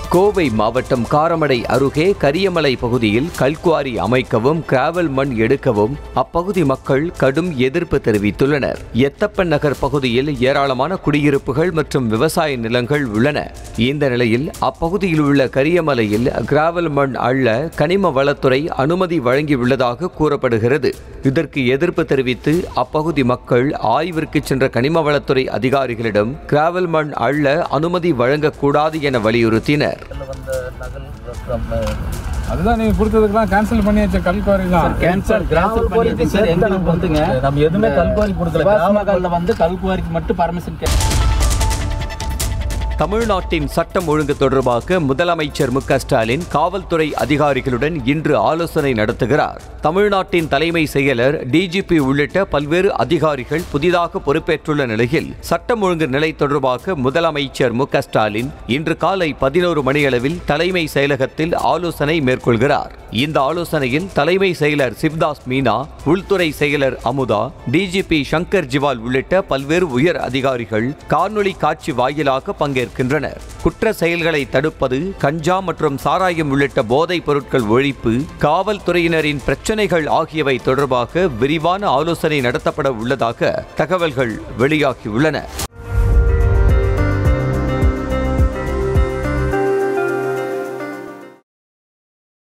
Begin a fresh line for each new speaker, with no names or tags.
கோவை மாவட்டம் காரமடை அருகே கரியமலை பகுதியில் கல்குவாரி அமைக்கவும் கிராவல் மண் எடுக்கவும் அப்பகுதி மக்கள் கடும் எதிர்ப்பு தெரிவித்துள்ளனர் எத்தப்பன் நகர் பகுதியில் ஏராளமான குடியிருப்புகள் மற்றும் விவசாய நிலங்கள் உள்ளன இந்த நிலையில் அப்பகுதியில் உள்ள கரியமலையில் கிராவல் மண் அள்ள கனிம வளத்துறை அனுமதி வழங்கியுள்ளதாக கூறப்படுகிறது இதற்கு எதிர்ப்பு தெரிவித்து அப்பகுதி மக்கள் ஆய்விற்கு சென்ற கனிம வளத்துறை அதிகாரிகளிடம் கிராவல் மண் அள்ள அனுமதி வழங்கக்கூடாது என வலியுறுத்தினர்
அதுதான் நீங்க கொடுத்ததுக்கெல்லாம் கேன்சல் பண்ணியாச்சு கல்குவாரி தான்
கேன்சல் கேன்சல் பண்ணிட்டு சார் எங்களுக்கு வந்துங்க நம்ம எதுவுமே கல்குவாரி கொடுக்கல கிராமங்கள்ல வந்து கல்குவாரிக்கு மட்டும் பர்மிஷன் கே
தமிழ்நாட்டின் சட்டம் ஒழுங்கு தொடர்பாக முதலமைச்சர் மு க ஸ்டாலின் காவல்துறை அதிகாரிகளுடன் இன்று ஆலோசனை நடத்துகிறார் தமிழ்நாட்டின் தலைமை செயலர் டிஜிபி உள்ளிட்ட பல்வேறு அதிகாரிகள் புதிதாக பொறுப்பேற்றுள்ள நிலையில் சட்டம் ஒழுங்கு நிலை தொடர்பாக முதலமைச்சர் மு க ஸ்டாலின் இன்று காலை பதினோரு மணியளவில் தலைமை செயலகத்தில் ஆலோசனை மேற்கொள்கிறார் இந்த ஆலோசனையில் தலைமை செயலர் சிவ்தாஸ் மீனா உள்துறை செயலர் அமுதா டிஜிபி சங்கர் ஜிவால் உள்ளிட்ட பல்வேறு உயர் அதிகாரிகள் காணொளி காட்சி வாயிலாக பங்கேற்கின்றனர் குற்ற செயல்களை தடுப்பது கஞ்சா மற்றும் சாராயம் உள்ளிட்ட போதைப் பொருட்கள் ஒழிப்பு காவல்துறையினரின் பிரச்சனைகள் ஆகியவை தொடர்பாக விரிவான ஆலோசனை நடத்தப்பட உள்ளதாக தகவல்கள் வெளியாகியுள்ளன